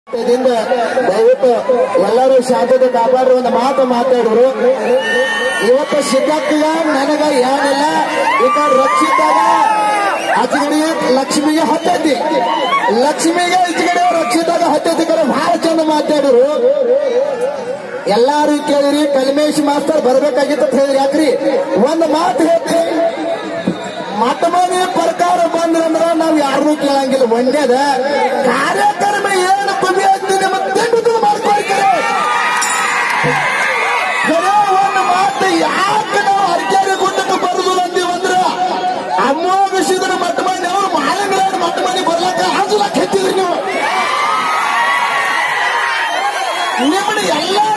ಇದರಿಂದ ದಯವಿಟ್ಟು ಎಲ್ಲರೂ ಶಾಂತತೆ ಕಾಪಾಡ್ರಿ ಒಂದು ಮಾತು ಮಾತಾಡಿದ್ರು ಇವತ್ತು ಸಿದ್ದಕ್ಕಗ ನನಗ ಏನಿಲ್ಲ ಈಗ ರಕ್ಷಿತಾಗ ಆಚೆಗಡೆ ಲಕ್ಷ್ಮಿಗೆ ಹತ್ತೈತಿ ಲಕ್ಷ್ಮಿಗೆ ಈಚೆಗಡೆ ರಕ್ಷಿತಾಗ ಹತ್ತೈತಿ ಕರೆ ಬಹಳ ಚಂದ ಮಾತಾಡಿದ್ರು ಎಲ್ಲಾರು ಕೇಳಿರಿ ಕಲ್ಮೇಶ್ ಮಾಸ್ತರ್ ಬರ್ಬೇಕಾಗಿತ್ತು ಅಂತ ಹೇಳಿರಿ ಯಾಕ್ರಿ ಒಂದು ಮಾತು ಹೇಳ್ತೀನಿ ಮತ ಮನೆ ಪ್ರಕಾರ ಬಂದ್ರಂದ್ರ ನಾವ್ ಯಾರನ್ನೂ ಕೇಳಂಗಿಲ್ಲ ಒಂದೇದ ಕಾರ್ಯಕ್ರಮ ಏನು ಕಮ್ಮಿ ಆಗ್ತದೆ ನಿಮ್ಮ ತಿಂಡು ಮಾಡ್ಕೊಳ್ತಾರೆ ಬರೇ ಒಂದು ಮಾತು ಯಾಕೆ ನಾವು ಅರ್ಜಾರಿ ಗುಡ್ಡಕ್ಕೆ ಬರುದು ಅಂತೀವಂದ್ರ ಅಮ್ಮೋಗ ಸಿದ್ರ ಮಟ್ಟ ಮಾಡಿ ಅವ್ರು ಮಾಲಂಗ್ರಾಡ್ ಮಟ್ಟ ಮಾಡಿ ಬರ್ಲಕ್ಕ ಹಂಚಲಕ್ಕ ಹೆಚ್ಚಿದ್ರಿ ನೀವು ನಿಮ್ಮನ್ನ ಎಲ್ಲಾ